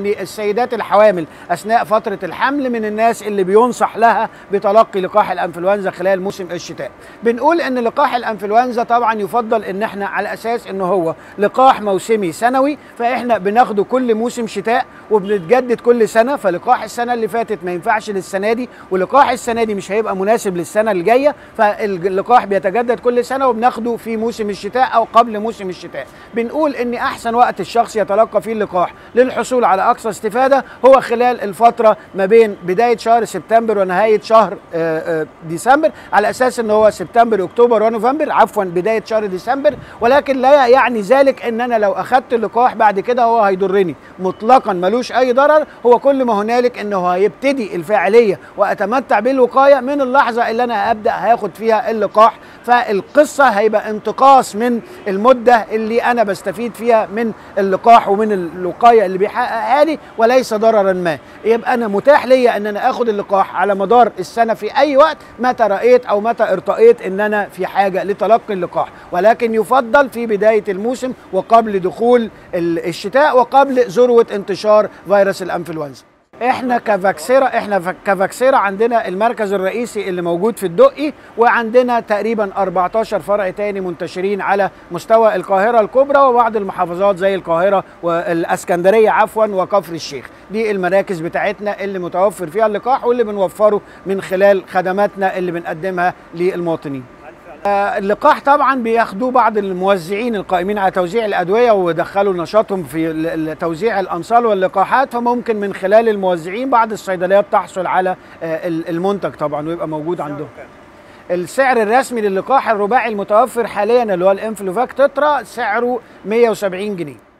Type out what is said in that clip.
ان السيدات الحوامل اثناء فتره الحمل من الناس اللي بينصح لها بتلقي لقاح الانفلونزا خلال موسم الشتاء بنقول ان لقاح الانفلونزا طبعا يفضل ان احنا على اساس ان هو لقاح موسمي سنوي فاحنا بناخده كل موسم شتاء وبنتجدد كل سنه فلقاح السنه اللي فاتت ما ينفعش للسنه دي ولقاح السنه دي مش هيبقى مناسب للسنه الجايه فاللقاح بيتجدد كل سنه وبناخده في موسم الشتاء او قبل موسم الشتاء بنقول ان احسن وقت الشخص يتلقى فيه اللقاح للحصول على اقصى استفاده هو خلال الفتره ما بين بدايه شهر سبتمبر ونهايه شهر آه، آه، ديسمبر على اساس ان هو سبتمبر اكتوبر ونوفمبر عفوا بدايه شهر ديسمبر ولكن لا يعني ذلك ان انا لو اخذت اللقاح بعد كده هو هيضرني مطلقا ملوش اي ضرر هو كل ما هنالك انه هيبتدي الفاعليه واتمتع بالوقايه من اللحظه اللي انا ابدا هاخد فيها اللقاح فالقصه هيبقى انتقاص من المده اللي انا بستفيد فيها من اللقاح ومن الوقايه اللي بيحققها لي وليس ضررا ما يبقى انا متاح ليا ان انا اخد اللقاح على مدار السنه في اي وقت متى رايت او متى ارتأيت ان انا في حاجه لتلقي اللقاح ولكن يفضل في بدايه الموسم وقبل دخول ال- الشتاء وقبل ذروه انتشار فيروس الانفلونزا احنا كفاكسيرا احنا ف- كفاكسيرا عندنا المركز الرئيسي اللي موجود في الدقي وعندنا تقريبا 14 فرع تاني منتشرين على مستوى القاهره الكبرى وبعض المحافظات زي القاهره والاسكندريه عفوا وكفر الشيخ دي المراكز بتاعتنا اللي متوفر فيها اللقاح واللي بنوفره من خلال خدماتنا اللي بنقدمها للمواطنين آه، اللقاح طبعا بياخدوه بعض الموزعين القائمين على توزيع الادويه ودخلوا نشاطهم في ال- ال- توزيع الامصال واللقاحات فممكن من خلال الموزعين بعض الصيدليات تحصل على آه، ال- المنتج طبعا ويبقى موجود عندهم السعر الرسمي للقاح الرباعي المتوفر حاليا اللي هو الانفلوفاك تترا سعره 170 جنيه